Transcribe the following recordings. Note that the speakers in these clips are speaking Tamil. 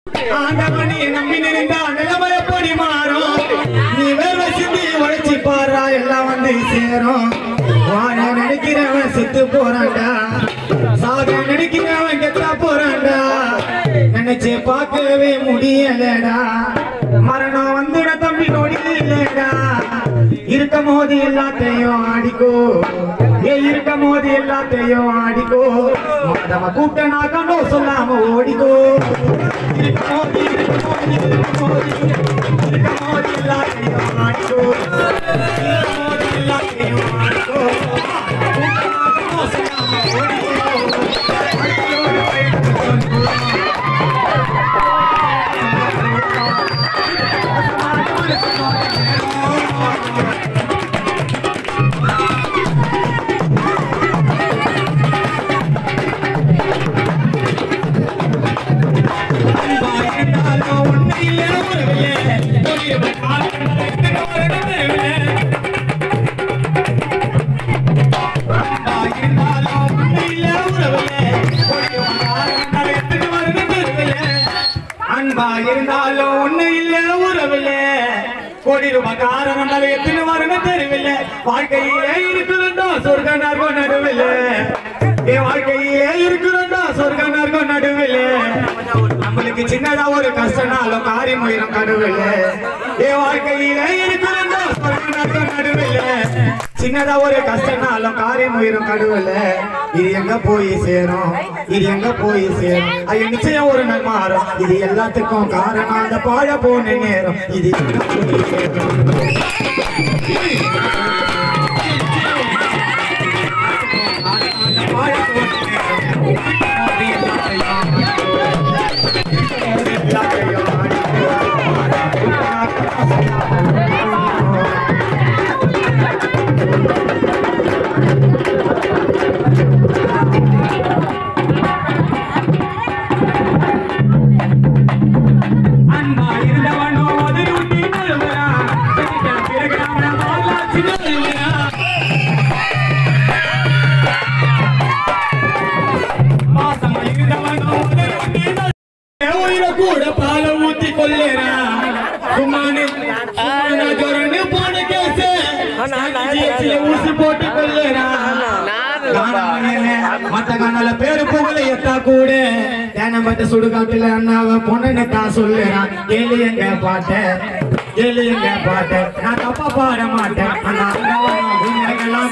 ஆண்டவனே நம்பி நினைந்தா நிலைமை எப்படி மாறும் நீ வேர்வை சிந்தி உழைச்சி பாரா எல்லாம் வந்து சேரும் வாழ நினைக்கிறவன் செத்து போறான்டா சாக நினைக்கிறவன் கெத்தா போறான்டா நினைச்சு பார்க்கவே முடியலடா மரணம் வந்துட தம்பி நொடி இல்லடா இருக்கும் போது எல்லாத்தையும் ஆடிக்கோ ஏ இருக்கும் போது எல்லாத்தையும் ஆடிக்கோ மாதவ கூப்பிட்ட நான் கண்டோ சொல்லாம ஓடிக்கோ இருக்கும் போது இருக்கும் போது இருக்கும் போது இருக்கும் போது எல்லாத்தையும் ஆடிக்கோ இருக்கும் போது எல்லாத்தையும் ஆடிக்கோ கூப்பிட்ட நான் கண்டோ சொல்லாம ஓடிக்கோ அடியோடு போயிட்டு அன்பா இருந்தாலும் ஒண்ணு இல்ல உறவில்ல கோடி ரூபாய் காரணம் நிறைய எத்தனை வரணும் தெரியவில்லை வாழ்க்கையிலே இருக்கிறோம் சொர்க்க நர்கம் நடுவில் என் வாழ்க்கையிலே இருக்கிறோம் சொர்க்க நர்கம் நடுவில் நம்மளுக்கு சின்னதா ஒரு கஷ்டனாலும் காரியம் உயிரம் நடுவில் என் வாழ்க்கையிலே இருக்கிறோம் சொர்க்க நர்கம் நடுவில் சின்னதா ஒரு கஷ்டனாலும் காரியம் உயிரும் நடுவில் இது எங்க போய் சேரும் இது எங்க போய் சேரும் அது நிச்சயம் ஒரு நாள் மாறும் இது எல்லாத்துக்கும் காரணம் அந்த பாழ போன நேரம் இது எங்க போய் சேரும் அந்த பாழ போன நேரம் அது எல்லாத்தையும் எல்லாத்தையும் அன்பா இருந்தவனோ அது நூற்றி நழுவுறான் பிறகு அவன மாலாச்சி நழுவுறான் மாசமா இருந்தவனோ அது நூற்றி நழுவுறான் உயிரை கூட பால ஊத்தி கொள்ளுறான் குமானு குமானா ஜொரன்னு போன கேசு ஊசி போட்டு கொள்ளுறான் மத்த கண்ணால பேரு புகழ எத்தா கூட தேனம் பட்ட சுடுகாட்டுல அண்ணாவ பொண்ணு தான் சொல்லுறான் கேளு எங்க பாட்ட கேளு எங்க பாட்ட நான் தப்பா பாட மாட்டேன் அந்த அண்ணாவை நான் உண்மைகளாம்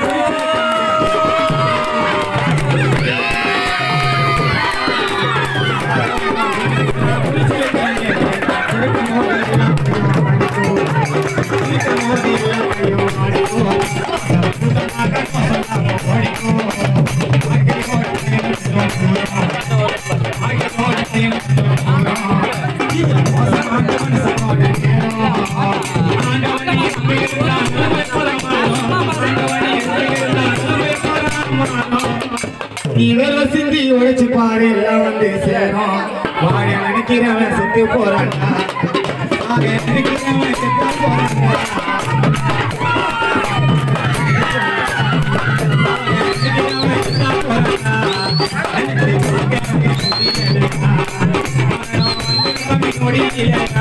நீ வேலை சிந்தி உழைச்சு பாரு எல்லாம் வந்து சேரும் வாழ நினைக்கிறவன் செத்து போறான்டா வாழ நினைக்கிறவன் செத்து போறான்டா முடியல